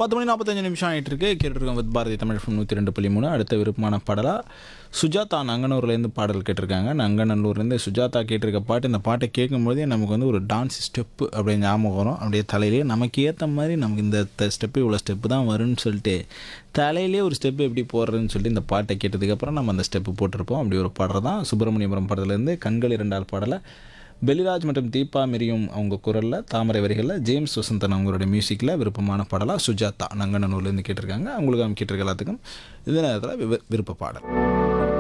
பத்து மணி நாற்பத்தஞ்சு நிமிஷம் ஆகிட்டு இருக்கு கேட்டுருக்கோம் வித் பாரதி தமிழ் ஃபம் நூற்றி ரெண்டு புள்ளி மூணு அடுத்த விருப்பமான பாடலாக சுஜாதா நங்கனூர்லேருந்து பாடல் கேட்டிருக்காங்க நங்கநல்லூர்லேருந்து சுஜாதா கேட்டிருக்க பாட்டு இந்த பாட்டை கேட்கும்போதே நமக்கு வந்து ஒரு டான்ஸ் ஸ்டெப்பு அப்படியே ஞாபகம் வரும் அப்படியே தலையிலேயே நமக்கு ஏற்ற மாதிரி நமக்கு இந்த ஸ்டெப்பு இவ்வளோ ஸ்டெப்பு தான் வரும்னு சொல்லிட்டு தலையிலே ஒரு ஸ்டெப்பு எப்படி போடுறதுன்னு சொல்லிட்டு இந்த பாட்டை கேட்டதுக்கப்புறம் நம்ம அந்த ஸ்டெப்பு போட்டிருப்போம் அப்படி ஒரு பாடுறது தான் சுப்பிரமணியபுரம் படத்துலேருந்து கண்கள் இரண்டால் பாடலை பெலிராஜ் மற்றும் தீபா மிரியும் அவங்க குரலில் தாமரை வரிகளில் ஜேம்ஸ் வசந்தன் அவங்களோட மியூசிக்கில் விருப்பமான பாடலாக சுஜாதா நங்கநல்லூர்லேருந்து கேட்டிருக்காங்க அவங்களுக்கு அவங்க கேட்டிருக்க எல்லாத்துக்கும் இந்த நேரத்தில் விருப்ப பாடல்